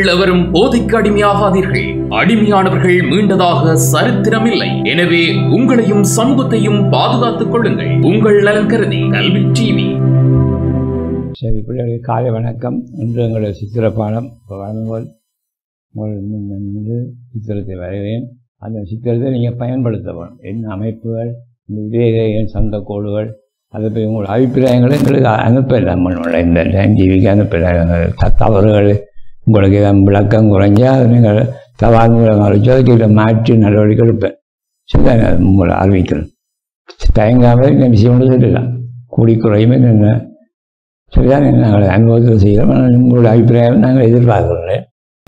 நீங்கள் எவரும் போதைக்கு அடிமையாகாதீர்கள் அடிமையானவர்கள் மீண்டதாக சரித்திரமில்லை எனவே உங்களையும் சமூகத்தையும் பாதுகாத்துக் கொள்ளுங்கள் உங்கள் நலன் கருதி கல்வி டிவி சரி பிள்ளைகளுக்கு காலை வணக்கம் இன்று எங்களுடைய சித்திர பாடம் வழங்குவோல் உங்கள் முன் வந்து சித்திரத்தை வரைவேன் அந்த சித்திரத்தை நீங்கள் பயன்படுத்த வேணும் என்ன அமைப்புகள் இந்த இதே இதே என் சந்த கோடுகள் அதை போய் உங்கள் அபிப்பிராயங்களை எங்களுக்கு அனுப்பலாம் பண்ணல இந்த டைம் டிவிக்கு அனுப்பலாம் த- தவறுகள் உங்களுக்கு ஏதாவது விளக்கம் குறைஞ்சா அதை நீங்கள் தவால் மூலம் அழைச்சி அதுக்கு இதை மாற்றி நடவடிக்கை எடுப்பேன் சரி உங்களை அறிவிக்கிறேன் தயங்காமல் இந்த விஷயம் ஒன்று சொல்லலாம் கூடி குறையுமே என்ன சரிதான் நாங்கள் அனுபவத்தில் செய்கிறோம் ஆனால் உங்களுடைய அபிப்பிராயம் நாங்கள் எதிர்பார்க்கிறோம்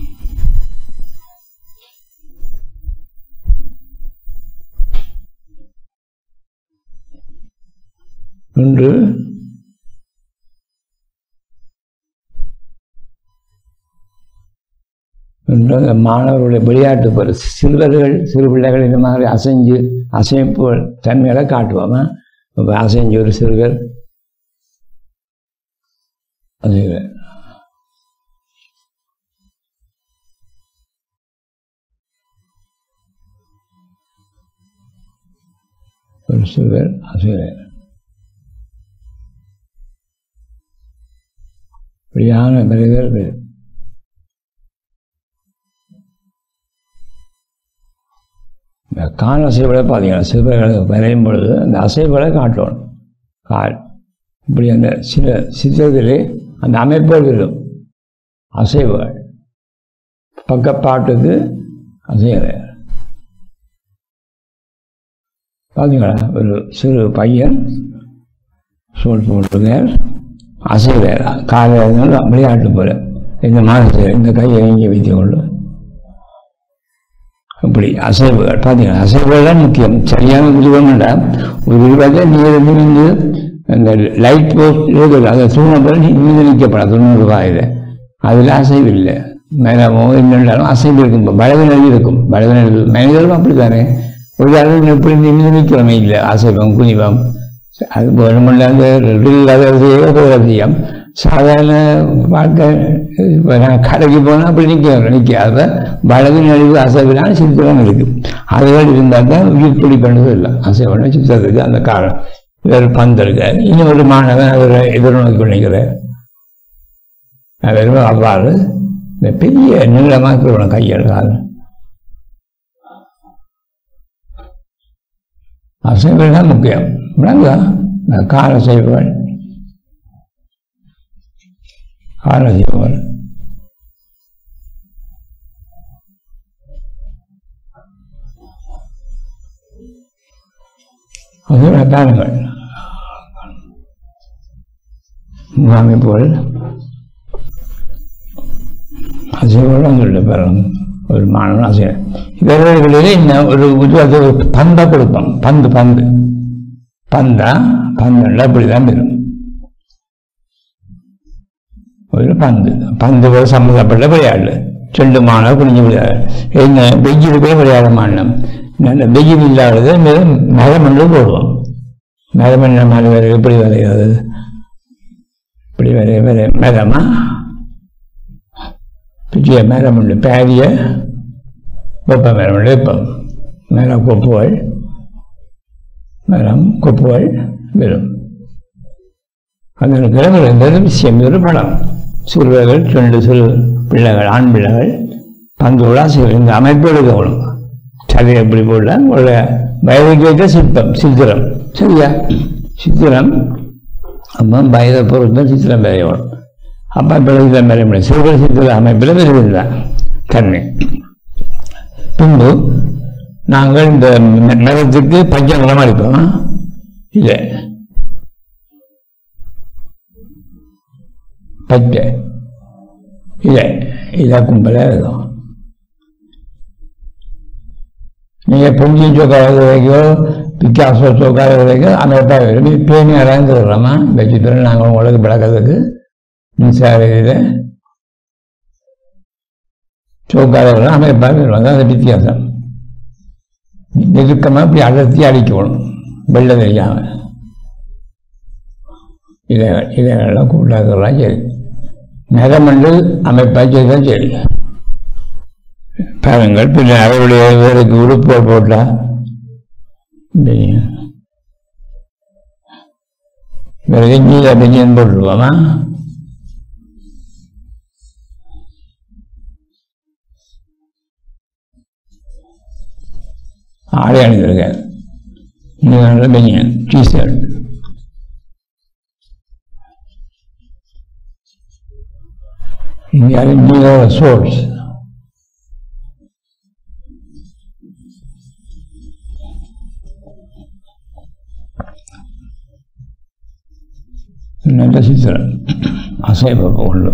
ஒன்று ஒன்று அந்த மாணவர்களுடைய விளையாட்டு பொரு சிறுவர்கள் சிறு பிள்ளைகள் இந்த மாதிரி அசைஞ்சு அசைப்பு தன்மைகளை காட்டுவோமா இப்போ அசைஞ்சு ஒரு சிறுவர் அது ஒரு சிறுவர் அசுரர் இப்படியான மனிதர் வேறு. இந்த கால் அசைவுகளை பார்த்தீங்கன்னா சிறுவர்களை வரையும் பொழுது அந்த அசைவுகளை காட்டணும் கால் இப்படி அந்த சில சித்திரத்திலே அந்த அமைப்புகள் இருக்கும் அசைவுகள் பக்கப்பாட்டுக்கு அசைவு பார்த்தீங்களா ஒரு சிறு பையன் சோல் போட்டுக்கார் அசைவார் காலையில் விளையாட்டு போல இந்த மாதத்தில் இந்த கையை இங்கே வைத்துக் கொண்டு இப்படி அசைவுகள் பார்த்தீங்களா அசைவுகள் தான் முக்கியம் சரியான உருவம் வேண்டாம் ஒரு உருவத்தை நீங்கள் நிமிந்து அந்த லைட் போஸ்ட் இருக்குது அதை தூணப்பட நிமிந்து நிற்கப்படாது தொண்ணூறு ரூபாயில் அதில் அசைவு இல்லை மேலமோ என்னென்னாலும் அசைவு இருக்கும் பலவினல் இருக்கும் பலவினல் மனிதர்களும் அப்படி தானே ஒரு அளவு எப்படி நிமிந்து நிற்கிறோமே இல்லை அசைவம் குனிவம் அது வேணுமில்ல அந்த ரகசியம் சாதாரண வாழ்க்கை இப்போ நான் கடைக்கு போனால் அப்படி நிற்க நிற்காத வலது நழிவு அசைவிலான சித்திரம் இருக்குது அதுகள் இருந்தால் தான் உயிர் பிடிப்பது இல்லை அசைவன சித்திரத்துக்கு அந்த காலம் வேறு பந்து இருக்கு இன்னும் ஒரு மாணவன் அவரை எதிர்நோக்கி பண்ணிக்கிறார் அவர் அவ்வாறு இந்த பெரிய நீளமாக இருக்கிறவன கையில் காலம் அசைவுகள் தான் முக்கியம் விளங்குதா இந்த கால அசைவுகள் கால அசைவுகள் அதோட பாருங்கள் அமைப்புகள் அசைவுகள் உங்களுடைய பாருங்க ஒரு மாணவன் அசை இவர்களிலே இன்னும் ஒரு உருவத்தை ஒரு பந்தை கொடுப்போம் பந்து பந்து பந்தா பந்துல அப்படிதான் வரும் ஒரு பந்து பந்து போல சம்மந்தப்பட்ட விளையாடு ரெண்டு மாணவ குனிஞ்சு விளையாடு என்ன வெயில் போய் விளையாட மாட்டோம் நல்ல வெயில் இல்லாதது மேலும் மரம் என்று போடுவோம் மரம் என்ன மாதிரி வரை எப்படி வரைகிறது இப்படி வரைய வரைய மரமா பிச்சிய மரம் உண்டு பேரிய வெப்ப மரம் உண்டு வெப்பம் மரம் கொப்புகள் மரம் கொப்புகள் வரும் அதில் கிழமை விஷயம் ஒரு படம் சிறுவர்கள் ரெண்டு சிறு பிள்ளைகள் ஆண் பிள்ளைகள் பந்தோட ஆசைகள் இந்த அமைப்பு எடுக்கணும் சரி எப்படி போடலாம் ஒரு வயதுக்கு வைத்த சிற்பம் சித்திரம் சரியா சித்திரம் அப்போ வயதை பொறுத்து சித்திரம் வரையணும் அப்போ பிள்ளைகள் வரைய முடியும் சிறுவர் சித்திர அமைப்பில் விரும்புகிறான் தன்மை பின்பு நாங்கள் இந்த ம- மரத்துக்கு பச்சை நிறம் அடிப்போம் இல்லை பச்சை இல்லை இதை கும்பலாக இருக்கும் நீங்கள் புஞ்சி சோக்காவது வரைக்கும் பிக்காசோ சோக்காவது வரைக்கும் அமைப்பாக வரும் பேணி அறந்து விடுறோமா வச்சுட்டு நாங்கள் உங்களுக்கு விளக்கத்துக்கு மின்சார இதில் சோக்காத விடுறோம் அமைப்பாக வருவாங்க அது வித்தியாசம் நெருக்கமாக இப்படி அடர்த்தி அடிக்கணும் வெள்ளை தெரியாமல் இதை இதெல்லாம் கூட்டாக்கலாம் சரி நகமண்டு அமைப்பாக செய்தால் சரி பாருங்கள் பின்ன அவருடைய வேலைக்கு உடுப்பு போட்டா பெனியன் வேற நீல பெனியன் போட்டுருவோமா ஆடை அணிந்திருக்கேன் நீல பெனியன் டிஷர்ட் இங்கே நீல ஷோர்ட்ஸ் நல்ல சித்திரம் அசைவ உண்டு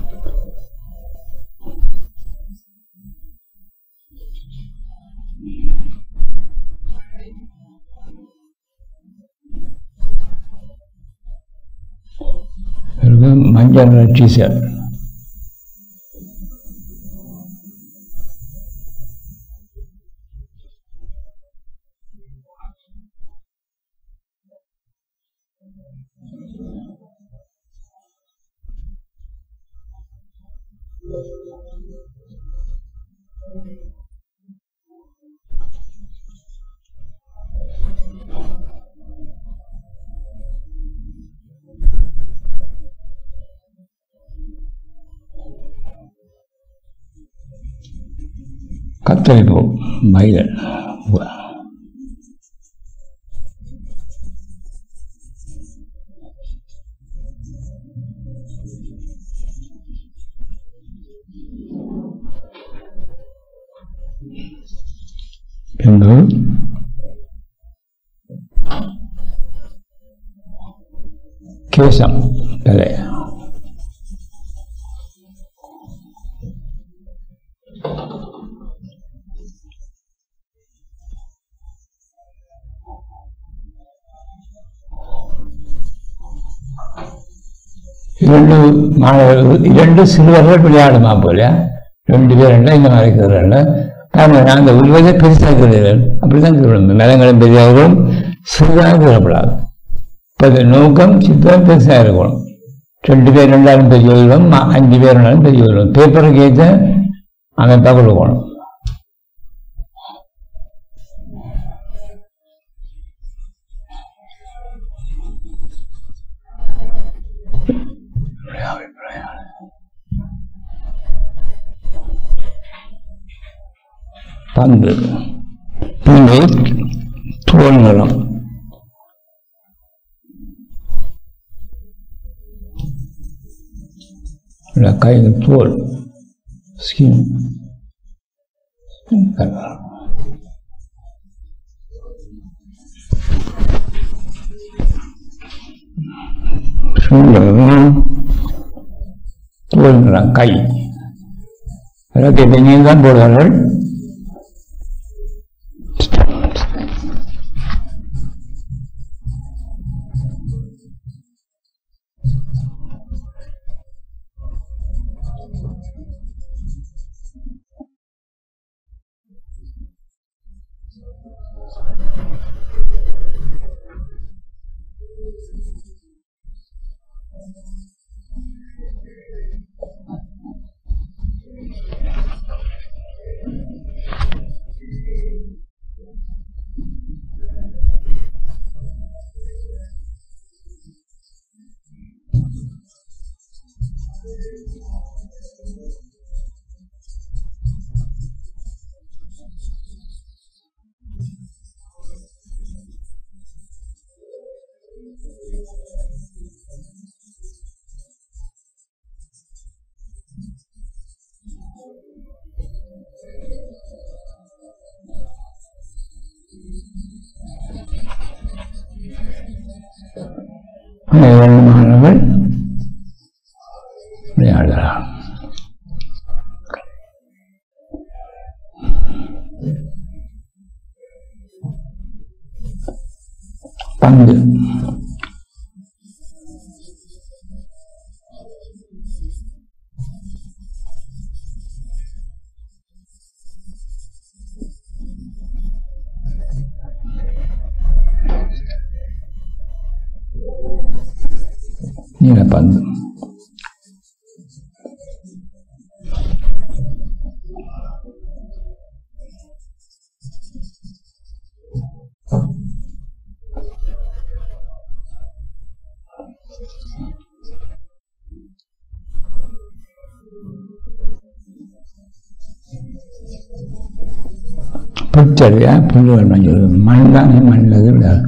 பிறகு மஞ்சள் டீஷர்ட் கத்தரிப்பூ மயில் பின்பு கேசம் தலை இரண்டு மாணவர்கள் இரண்டு சிறுவர்கள் விளையாடுமா போல ரெண்டு பேர் இல்லை இந்த மாதிரி இருக்கிறார்கள் காரணம் நாங்கள் உருவதை பெருசாக்குகிறீர்கள் அப்படிதான் சொல்லணும் மரங்களும் பெரியார்களும் சிறுதாக கூறப்படாது இப்போ இந்த நோக்கம் சித்திரம் பெருசாக இருக்கணும் ரெண்டு பேர் ரெண்டாலும் பெரிய உருவம் ம- அஞ்சு பேர் ரெண்டாலும் பெரிய உருவம் பேப்பருக்கு ஏற்ற அமைப்பாக கொடுக்கணும் பந்து பந்து தோல் நிறம் இல்லை கையில் தோல் ஸ்கின் தோல் நிறம் கை அதற்கு நீங்கள் தான் போடுவார்கள் இரண்டு மாணவர்கள் விளையாடலாம் பந்து நீலப்பந்து புற்றறியா புல்லுகள் மஞ்சள் மண் தான் மண்ணில் விடாது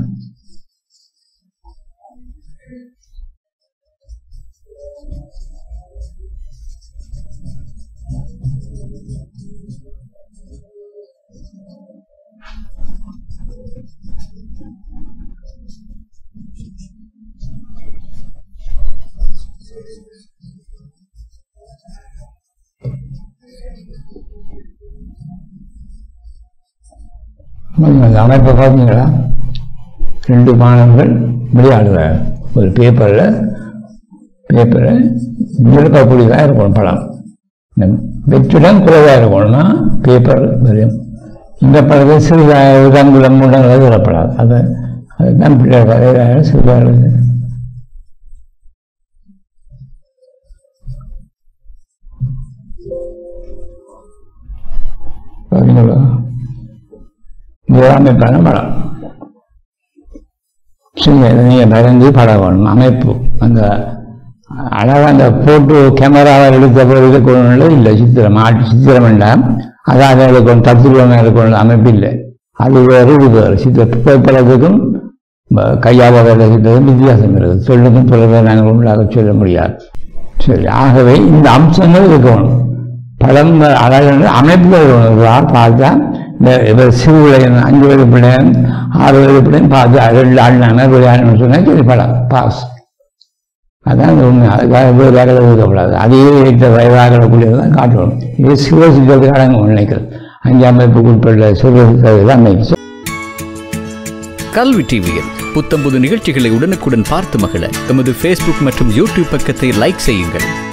அந்த அமைப்பை பார்த்தீங்களா ரெண்டு மாணவர்கள் விளையாடுவார் ஒரு பேப்பரில் பேப்பரில் நிரப்பக்கூடியதாக இருக்கணும் படம் இந்த வெற்றிடம் குறைவாக இருக்கணும்னா பேப்பர் வரும் இந்த படத்தில் சிறுதாக உடம்புலம் முடங்கள் விடப்படாது அதை அதுதான் பிள்ளைகள் வரைகிறார்கள் சிறுவார்கள் பார்த்தீங்களா அமைப்பான படம் சரி நீங்கள் வரைந்து படம் வேணும் அமைப்பு அந்த அழகாக அந்த போட்டோ கேமராவில் எடுத்த போது இருக்கணும் இல்லை சித்திரம் ஆட்டு சித்திரம் வேண்டாம் அதாக இருக்கணும் தத்துவமாக இருக்கணும் அமைப்பு இல்லை அது வேறு இது வேறு சித்திர புகைப்படத்துக்கும் கையால் சித்திரம் வித்தியாசம் இருக்குது சொல்லுக்கும் பிறகு நாங்கள் உண்டாக சொல்ல முடியாது சரி ஆகவே இந்த அம்சங்கள் இருக்கணும் படம் அழகான அமைப்பில் இருக்கணும் பார்த்தா இந்த இவர் சிறு பிள்ளைங்க அஞ்சு வயது பிள்ளைங்க ஆறு வயது பிள்ளைங்க பார்த்து ரெண்டு ஆடினாங்க விளையாடணும்னு சொன்னால் சரி படம் பாஸ் அதான் அது உண்மை அதுக்காக வேறு வேலை இருக்கக்கூடாது அதே ஏற்ற வயதாகக்கூடியது தான் காட்டணும் இது சிவசித்தத்துக்கு அடங்கும் நினைக்கிறது அஞ்சாம் அமைப்புக்கு உட்பட்ட சிவசித்தது அமைப்பு கல்வி டிவியில் புத்தம்புது நிகழ்ச்சிகளை உடனுக்குடன் பார்த்து மகிழ எமது ஃபேஸ்புக் மற்றும் யூடியூப் பக்கத்தை லைக் செய்யுங்கள்